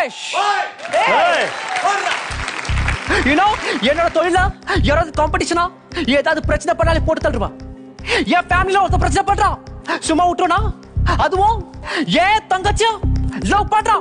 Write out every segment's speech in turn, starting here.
Ramesh you know என்னோட தொழில யாராவது காம்படிஷனா ஏதாவது பிரச்சனை பண்ணாலே போட்டு தள்ளுவா என் ஃபேமிலில ஒருத்த பிரச்சனை பண்றான் சும்மா விட்டுருனா அதுவும் ஏன் தங்கச்சி லவ் பண்றான்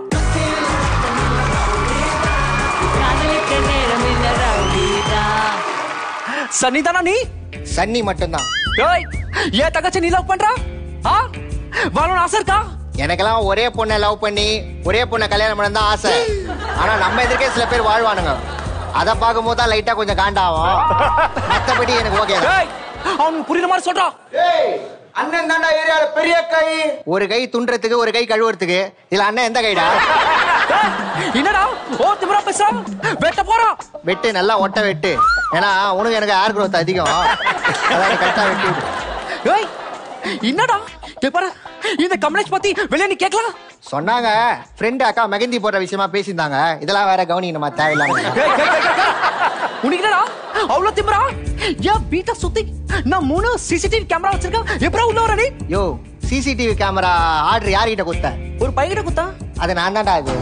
காதலிக்க நேரம் இல்ல ரவுடிதா சன்னி தானா நீ சன்னி மட்டும்தான் ஏய் ஏன் தங்கச்சி நீ லவ் பண்றா ஆ வரணும் ஆசை இருக்கா எனக்கெல்லாம் ஒரே பொண்ணை லவ் பண்ணி ஒரே பொண்ணை கல்யாணம் பண்ண தான் ஆசை ஆனா நம்ம எதிர்க்கே சில பேர் வாழ்வானுங்க அதை பார்க்கும்போது தான் லைட்டா கொஞ்சம் காண்டாகும் மத்தபடி எனக்கு ஓகே ஏய் அவனுக்கு புரியுற மாதிரி சொல்றான் அண்ணன் தாண்டா ஏரியால பெரிய கை ஒரு கை துண்டுறதுக்கு ஒரு கை கழுவுறதுக்கு இதுல அண்ணன் எந்த கைடா ஏய், என்னடா ஓ திமிரா பேசுறான் வெட்ட போறான் வெட்டு நல்லா ஒட்ட வெட்டு ஏன்னா உனக்கு எனக்கு ஏர் growth அதிகம் அதான் கரெக்டா வெட்டி விடு. ஏய் என்னடா இங்க பாரு இந்த கமலேஷ் பத்தி வெளிய நீ கேட்கலாம் சொன்னாங்க ஃப்ரெண்டு அக்கா மெகந்தி போடுற விஷயமா பேசியிருந்தாங்க இதெல்லாம் வேற கவனிக்கணுமா தேவையில்லாம ஏய், ஏய், ஏய், ஏய், ஏய். உனக்கு என்னடா அவ்வளவு திமிரா என் வீட்டை சுத்தி நான் மூணு சிசிடிவி கேமரா வச்சிருக்கேன் எப்படா உள்ள வர நீ யோ சிசிடிவி கேமரா ஆர்டர் யார்கிட்ட கொடுத்த ஒரு பையகிட்ட குத்தா அது நான் தான்டா அது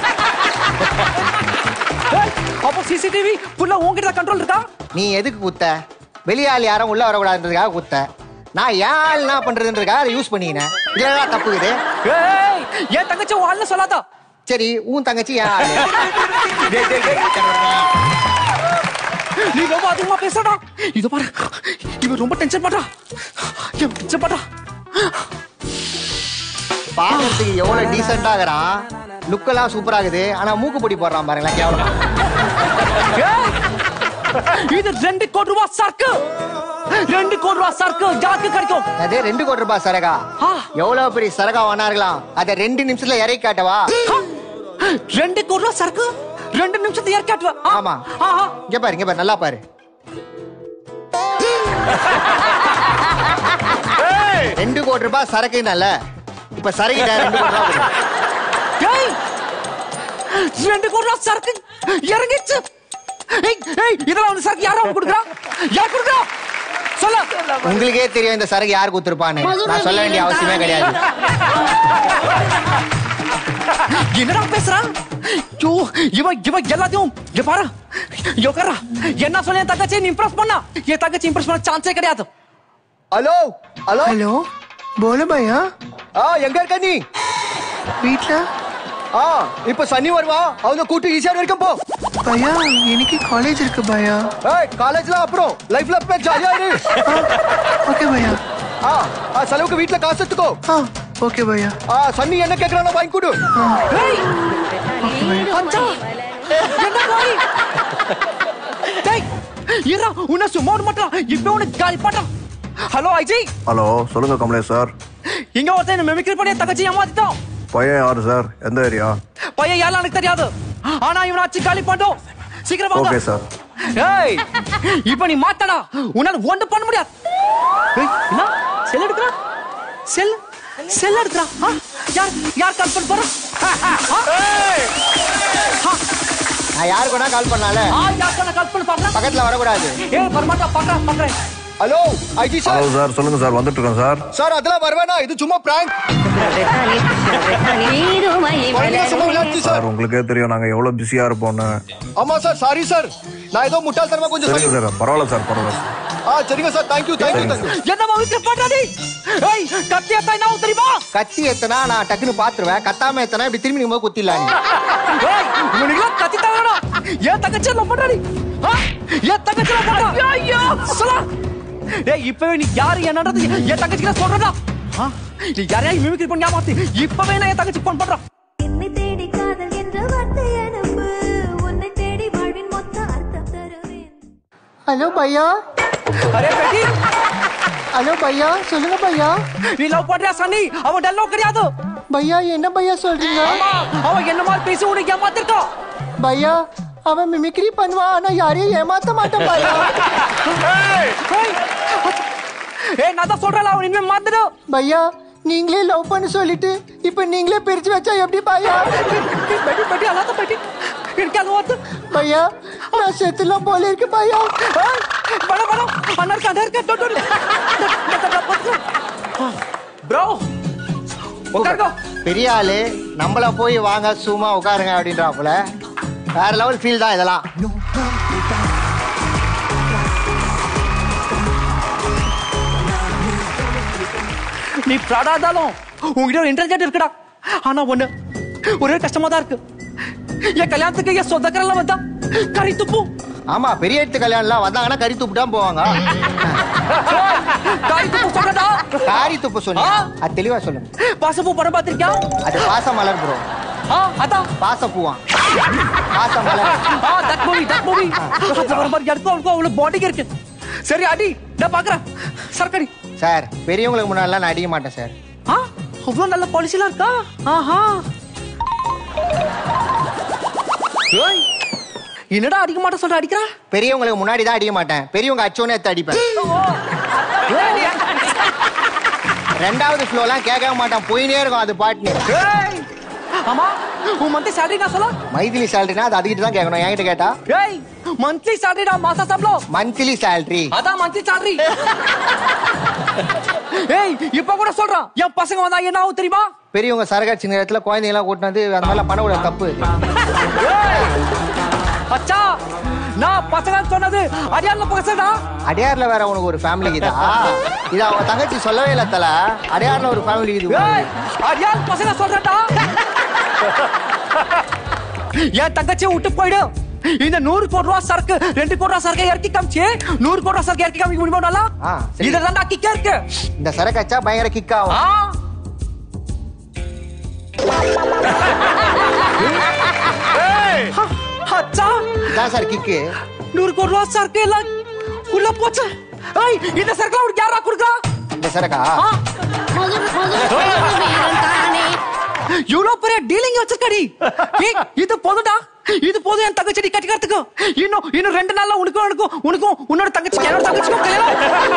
ஏய், அப்போ சிசிடிவி ஃபுல்லா உன்கிட்ட கண்ட்ரோல் இருக்கா நீ எதுக்கு குத்த வெளியாள் யாரும் உள்ள வரக்கூடாதுன்றதுக்காக குத்த நான் ஏன் ஆள் என்ன பண்றதுன்றதுக்காக அதை யூஸ் பண்ணிக்கினேன் இதெல்லாம் தப்பு இது ஏய் என் தங்கச்சி உன் ஆள்னு சொல்லாதா சரி உன் தங்கச்சி ஏன் ஆளு டேய், டேய், டேய். நீ ரொம்ப அதிகமா பேசுறடா இது பாரு இவன் ரொம்ப டென்ஷன் பண்றா இவன் டென்ஷன் பண்றா பாக்கிறதுக்கு எவ்வளவு டீசெண்டா இருக்கிறான் லுக்கெல்லாம் சூப்பரா இருக்குது ஆனா மூக்கு பொடி போடுறான் பாருங்களேன் கேவலமா ஏய், இது ரெண்டு கோடி ரூபாய் சரக்கு ரெண்டு கோடி ரூபாய் சரக்கு யாருக்கு கிடைக்கும் அது ரெண்டு கோடி ரூபாய் சரகா ஆ. எவ்வளவு பெரிய சரகா வேணா இருக்கலாம் அதை ரெண்டு நிமிஷத்துல இறக்கி காட்டவா ஆ, ரெண்டு கோடி ரூபாய் சரக்கு ரெண்டு நிமிஷத்துக்கு ஏர் காட்டுவேன் ஆ, ஆமா. ஆஹா. இங்க பாரு இங்க பாரு நல்லா பாரு ரெண்டு கோடி ரூபாய் சரக்குனால இப்ப சரக்கு ரெண்டு கோடி ரூபாய் கொடு. ஏய், ரெண்டு கோடி ரூபாய் சரக்கு இறங்கிச்சு ஏய், ஏய், இதெல்லாம் வந்து சரக்கு யாரா கொடுக்குறா யார் கொடுக்குறா சொல்ல உங்களுக்கே தெரியும் இந்த சரக்கு யார் குத்துருப்பான்னு நான் சொல்ல வேண்டிய அவசியமே கிடையாது என்னடா பேசுறான் ஐயோ இவன் இவன் எல்லாத்தையும் இங்க பாரு இங்க உட்கார்றா என்ன சொல்லி என் தங்கச்சி நீ இம்ப்ரெஸ் பண்ணா என் தங்கச்சி இம்ப்ரெஸ் பண்ண சான்ஸே கிடையாது ஹலோ ஹலோ ஹலோ போல பையா ஆ எங்க இருக்க நீ வீட்ல ஆ இப்ப சனி வருவா அவங்க கூட்டு ஈஸியா வரைக்கும் போ பையா எனக்கு காலேஜ் இருக்கு பையா ஏய் காலேஜ்ல அப்புறம் லைஃப்ல இப்ப ஜாலியா இரு ஓகே பையா ஆ ஆ, செலவுக்கு வீட்ல காசு எடுத்துக்கோ ஆ ஓகே பையா ஆ சன்னி என்ன கேக்குறானோ வாங்கி கொடு ஏய் அச்சா என்ன பாய் டேய் இரா உன்னை சும்மா விட மாட்டான் இப்ப உனக்கு காலி பாட்டான் ஹலோ ஐஜி ஹலோ சொல்லுங்க கமலேஷ் சார் இங்க ஒருத்தன் என்ன மெமிக்ரி பண்ணி என் தங்கச்சி ஏமாத்திட்டான் பையன் யாரு சார் எந்த ஏரியா பையன் யாரும் எனக்கு தெரியாது ஆனா இவனை அச்சு காலி பண்ணிட்டோம் சீக்கிரம் வாங்க ஓகே சார் ஏய் இப்ப நீ மாத்தடா உன்னால ஒண்ணு பண்ண முடியாது ஏய், என்ன செல் எடுக்கிறா செல் செல் எடுக்கிறா ஆ? யார் யார் கால் பண்ண போறா நான் யாருக்கு வேணா கால் பண்ணால ஆ யார் கால் பண்ண பாக்கலாம் பக்கத்துல வரக்கூடாது ஏய் வரமாட்டா பாக்குறேன் பாக்குறேன் ஹலோ ஐடி ஹலோ சார் சொல்லுங்க சார் வந்துட்டு இருக்கோம் சார் சார் அதெல்லாம் வரவேணா இது சும்மா பிராங்க் சும்மா விளையாட்டு சார் உங்களுக்கே தெரியும் நாங்க எவ்வளவு பிஸியா இருப்போம்னு ஆமா சார் சாரி சார் நான் ஏதோ முட்டாள்தனமா கொஞ்சம் சரிங்க சார் பரவாயில்ல சார் பரவாயில்ல ஆ சரிங்க சார் தேங்க்யூ தேங்க்யூ தேங்க்யூ என்ன மவிக்க பண்றா நீ ஏய் கத்தி அத்தா என்ன தெரியுமா கத்தி எத்தனா நான் டக்குன்னு பாத்துருவேன் கத்தாம எத்தனா இப்படி திரும்பி நீங்க குத்திடலாம் நீ ஏய் இவனுக்கு கத்தி தாங்கடா ஏன் தங்கச்சி லவ் பண்றா நீ ஆ? ஏன் தங்கச்சி லவ் பண்றா ஐயோ சொல்லா ஏய் இப்பவே நீ யாரு என்னன்றது என் தங்கச்சி கிட்ட சொல்றடா ஆ? நீ யாரையும் மிமிக்ரி பண்ணி ஏமாத்தி இப்பவே நான் என் தங்கச்சி போன் பண்றான் என்னை தேடி காதல் என்ற வார்த்தை அனுப்பு உன்னை தேடி வாழ்வின் மொத்த அர்த்தம் தருவேன் ஹலோ பையா அரே பேட்டி ஹலோ பையா சொல்லுங்க பையா நீ லவ் பண்றியா சன்னி அவன் டெல்லோ கிடையாது பையா என்ன பையா சொல்றீங்க ஆமா அவன் என்ன மாதிரி பேசி உனக்கு ஏமாத்திருக்கான் பையா அவன் மிமிக்ரி பண்ணுவான் ஆனா யாரையும் ஏமாத்த மாட்டான் பையா ஏய் ஏய் நான் தான் சொல்றேன் அவன் இனிமே மாத்திடு பையா நீங்களே லவ் பண்ண சொல்லிட்டு இப்ப நீங்களே பிரிச்சு வச்சா எப்படி பையா பெட்டி பெட்டி அல்லாத பெட்டி எனக்கு அது வந்து பையா நான் செத்துலாம் போல இருக்கு பையா படம் படம் அண்ணா இருக்கா அண்ணா இருக்கா டோ டோ ப்ரோ உட்காருங்க பெரிய ஆளு நம்மள போய் வாங்க சும்மா உட்காருங்க அப்படின்றாப்புல வேற லெவல் ஃபீல் தான் இதெல்லாம் நீ ப்ராடா இருந்தாலும் உங்ககிட்ட ஒரு இன்டெலிஜென்ட் இருக்குடா ஆனா ஒண்ணு ஒரே கஷ்டமா தான் இருக்கு என் கல்யாணத்துக்கு என் சொந்தக்காரெல்லாம் வந்தா கறி துப்பு ஆமா பெரிய எடுத்து கல்யாணம்லாம் வந்தாங்கன்னா கறி துப்பு தான் போவாங்க கறி துப்பு சொல்றடா காரி துப்பு சொன்னீங்க ஆ. அது தெளிவா சொல்லுங்க பசப்பு படம் பார்த்திருக்கியா அது பாச மலர் ப்ரோ ஆ அதான் பாச பூவான் பாச மலர் ஆ தட் மூவி தட் மூவி அது வர மாதிரி எனக்கும் அவளுக்கும் அவ்வளவு பாடிக்கு இருக்கு சரி அடி நான் பாக்குறேன் சரக்கடி சார் பெரியவங்களுக்கு முன்னாடிலாம் நான் அடிக்க மாட்டேன் சார் ஆ அவ்வளவு நல்ல பாலிசிலாம் இருக்கா ஆஹா ஏய், என்னடா அடிக்க மாட்டேன் சொல்ற அடிக்கிறா பெரியவங்களுக்கு முன்னாடி தான் அடிக்க மாட்டேன் பெரியவங்க அச்சோனே எடுத்து அடிப்பேன் ஏய், ரெண்டாவது ஃப்ளோலாம் கேட்கவே மாட்டான் போயினே இருக்கும் அது பாட்டுன்னு ஏய், ஆமா உன் மந்த்லி சேலரி நான் சொல்ல மைதிலி சேலரினா அது அதுக்கிட்ட தான் கேட்கணும் என்கிட்ட கேட்டா ஏய் மந்த்லி சேலரிடா மாச சம்பளம் மந்த்லி சேலரி அதான் மந்த்லி சேலரி ஏய் இப்ப கூட சொல்றான் என் பசங்க வந்தா என்ன ஆகும் தெரியுமா பெரியவங்க சரகா சின்ன இடத்துல குழந்தைங்க எல்லாம் கூட்டினு வந்து அந்த மாதிரிலாம் பண்ணக்கூடாது தப்பு ஏய், அச்சா நான் பசங்க சொன்னது அடியாங்க பசங்கடா அடையார்ல வேற உனக்கு ஒரு ஃபேமிலி இதா இது அவங்க தங்கச்சி சொல்லவே இல்லை தல அடையார்ல ஒரு ஃபேமிலி இது ஏய் அடியாங்க பசங்க சொல்றடா என் தங்கச்சி விட்டு போயிடு இந்த நூறு கோடி ரூபா சரக்கு ரெண்டு கோடி ரூபா சரக்கு இறக்கி காமிச்சு நூறு கோடி ரூபா சரக்கு இறக்கி காமிக்க முடியுமா ஆ, சரி. இதெல்லாம் நான் கிக்கா இருக்கு இந்த சரக்கு அச்சா பயங்கர கிக் ஆகும் ஆ ஹ, அச்சா இதான் சார் கிக்கு நூறு கோடி ரூபா சரக்கு எல்லாம் உள்ள போச்சு ஏய் இந்த சரக்குலாம் உனக்கு யாரா கொடுக்குறா இந்த சரக்கா ஆ, இவ்வளவு பெரிய டீலிங் வச்சிருக்கடி ஏய், இது போதும்டா இது போதும் என் தங்கச்சி நீ கட்டிக்கிறதுக்கு இன்னும் இன்னும் ரெண்டு நாள்ல உனக்கும் உனக்கும் உனக்கும் உன்னோட தங்கச்சி என்னோட தங்கச்சிக்கும் கல்யாணம்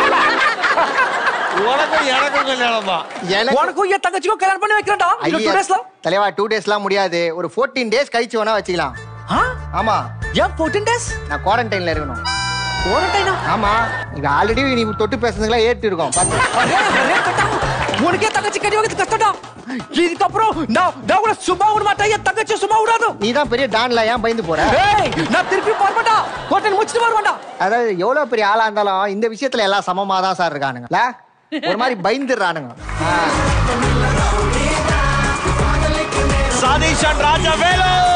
உனக்கும் எனக்கும் கல்யாணமா எனக்கு உனக்கும் என் தங்கச்சிக்கும் கல்யாணம் பண்ணி வைக்கிறேன்டா இன்னும் டூ ஐயா, டேஸ்ல தலைவா டூ டேஸ்லாம் முடியாது ஒரு 14 டேஸ் கழிச்சு வேணா வச்சுக்கலாம் ஆ ஆமா ஏன் ஃபோர்டீன் டேஸ் நான் குவாரண்டைன்ல இருக்கணும் குவாரண்டைனா ஆமா இங்க ஆல்ரெடி நீ தொட்டு பேசுனதுங்களா ஏத்து இருக்கோம் பாத்து உனக்கே தங்கச்சி கட்டி வைக்கிறது கஷ்டம்டா இதுக்கப்புறம் நான் நான் கூட சும்மா விட மாட்டேன் என் தங்கச்சி சும்மா விடாது நீ தான் பெரிய டான்ல ஏன் பயந்து போற ஏய் நான் திருப்பி வரமாட்டா ஹோட்டல் முடிச்சிட்டு வரமாட்டா அதாவது எவ்வளவு பெரிய ஆளா இருந்தாலும் இந்த விஷயத்துல எல்லாம் சமமா தான் சார் இருக்கானுங்க இல்ல? ஒரு மாதிரி பயந்துடுறானுங்க ஆ. சதீஷன் ராஜா வேலு